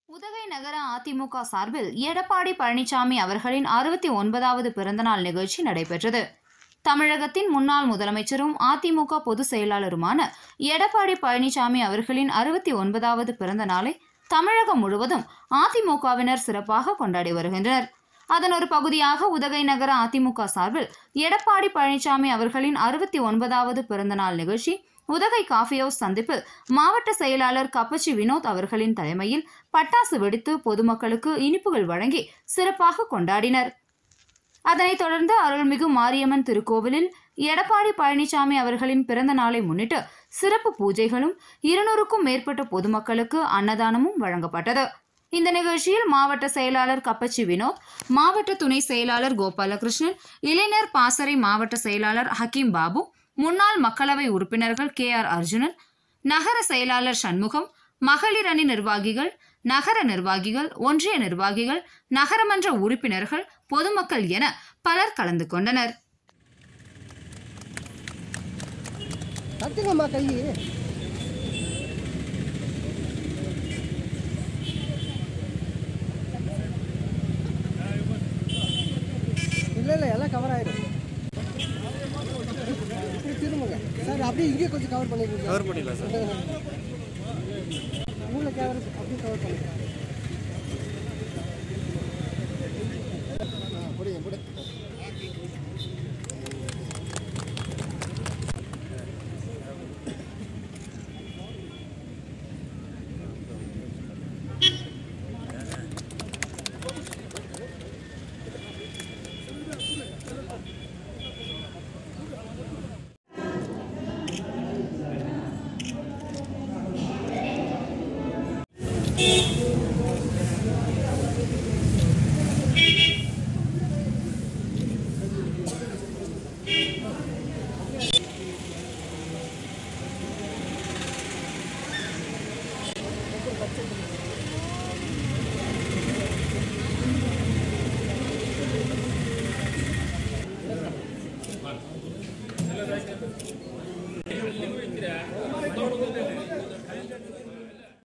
உதகை நகர அதிமுக சார்பில் எடப்பாடி பழனிசாமி அவர்களின் அறுபத்தி ஒன்பதாவது பிறந்தநாள் நிகழ்ச்சி நடைபெற்றது தமிழகத்தின் முன்னாள் முதலமைச்சரும் அதிமுக பொதுச் செயலாளருமான எடப்பாடி பழனிசாமி அவர்களின் அறுபத்தி ஒன்பதாவது பிறந்த நாளை தமிழகம் முழுவதும் அதிமுகவினர் சிறப்பாக கொண்டாடி வருகின்றனர் அதன் ஒரு பகுதியாக உதகை நகர அதிமுக சார்பில் எடப்பாடி பழனிசாமி அவர்களின் அறுபத்தி ஒன்பதாவது பிறந்தநாள் நிகழ்ச்சி உதகை காஃபி ஹவுஸ் சந்திப்பில் மாவட்ட செயலாளர் கப்பச்சி வினோத் அவர்களின் தலைமையில் பட்டாசு வெடித்து பொதுமக்களுக்கு இனிப்புகள் வழங்கி சிறப்பாக கொண்டாடினர் அதனைத் தொடர்ந்து அருள்மிகு மாரியம்மன் திருக்கோவிலில் எடப்பாடி பழனிசாமி அவர்களின் பிறந்த நாளை முன்னிட்டு சிறப்பு பூஜைகளும் இருநூறுக்கும் மேற்பட்ட பொதுமக்களுக்கு அன்னதானமும் வழங்கப்பட்டது இந்த நிகழ்ச்சியில் மாவட்ட செயலாளர் கப்பச்சி வினோத் மாவட்ட துணை செயலாளர் கோபாலகிருஷ்ணன் இளைஞர் பாசறை மாவட்ட செயலாளர் ஹக்கீம் பாபு முன்னாள் மக்களவை உறுப்பினர்கள் கே ஆர் அர்ஜுனன் நகர செயலாளர் சண்முகம் மகளிர் அணி நிர்வாகிகள் நகர நிர்வாகிகள் ஒன்றிய நிர்வாகிகள் நகரமன்ற உறுப்பினர்கள் பொதுமக்கள் என பலர் கலந்து கொண்டனர் கத்துங்கம்மா கை இல்லை இல்லை எல்லாம் கவர் ஆயிடும் இப்படி திரும்புங்க சார் அப்படியே இங்கேயே கொஞ்சம் கவர் பண்ணிடுங்க கவர் பண்ணிடலாம் சார் மூளை கேமரா அப்படியே கவர் பண்ணிடுங்க புரியுங்க புரியுங்க